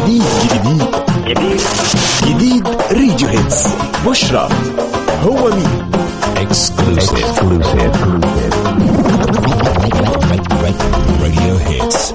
جديد جديد جديد جديد راديو هيتس بشرى هو مين Exclusive. Radio hits.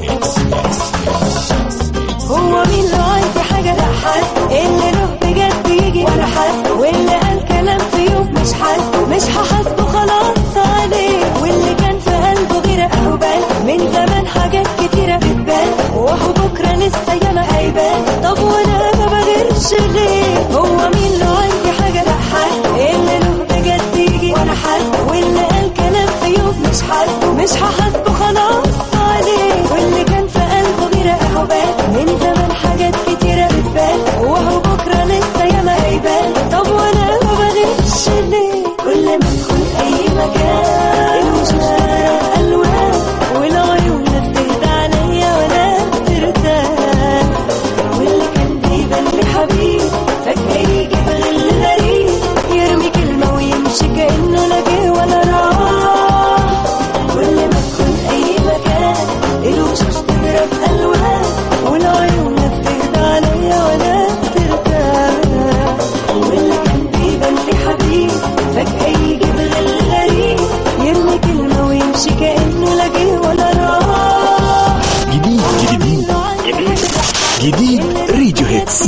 هو مين لو عندي حاجة لا حد اللي له بجد يجي ولا حد واللي قال كلام في يوم مش حد مش هحاسبه خلاص عليه واللي كان في قلبه غير اهو بان من زمان حاجات كتيرة بتبان وهو بكرة لسه ياما هيبان طب وانا ما بغيرش ليه هو مين لو عندي حاجة لا حد اللي له بجد يجي ولا حد واللي قال كلام في يوم مش حد مش هحاسبه خلاص عليه واللي كان في قلبه غير اهو بان من زمان حاجات كتيرة بتبان وهو بكرة لسه ياما هيبان طب وانا ما بغيرش ليه كل ما ادخل اي مكان الوشوش الوان والعيون بتهدى عليا وانا بترتاح واللي كان بيبان لي حبيب فجأة يجي بغل غريب يرمي كلمة ويمشي كأنه لا جه ولا راح كل ما ادخل اي مكان الوشوش تضرب الوان والعيون بتهدى عليا وانا بترتاح واللي كان بيبان لي حبيب فجأة يجي بغل غريب يرمي كلمة ويمشي كأنه لا جه ولا راح جديد جديد جديد راديو هيتس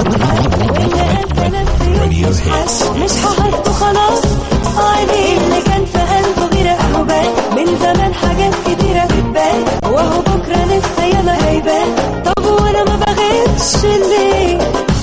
Radio hits. مش هحطه خلاص عليه اللي كان في قلبه غير اهوبان من زمان حاجات كتيرة بتبان وهو بكرة لسه ياما هيبان طب وانا ما بغيرش ليه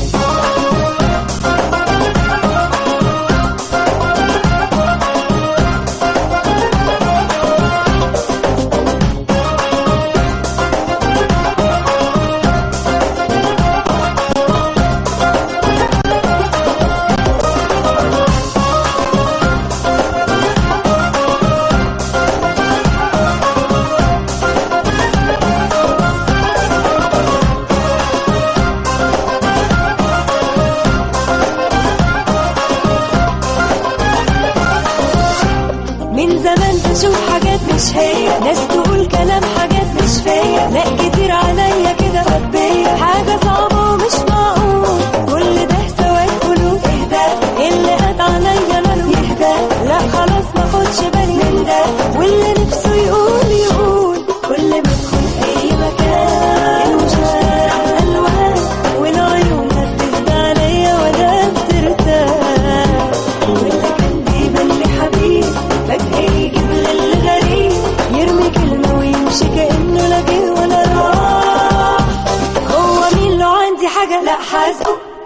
من زمان بشوف حاجات مش هي ناس تقول كلام حاجات مش فيا لا كتير عليا كده ربية حاجة صعبة ومش معقول كل ده سواد قلوب اهدى اللي قد عليا ماله يهدى لا خلاص ما خدش بالي من ده واللي نفسه يقول يقول كل ما ادخل اي مكان الوشوش الوان والعيون بتهدى عليا وانا بترتاح واللي كان بيبان لي حبيب فجأة يجي بغل غريب يرمي كلمة ويمشي كأنه لا جه ولا راح هو مين لو عندي حاجة لا حاسبه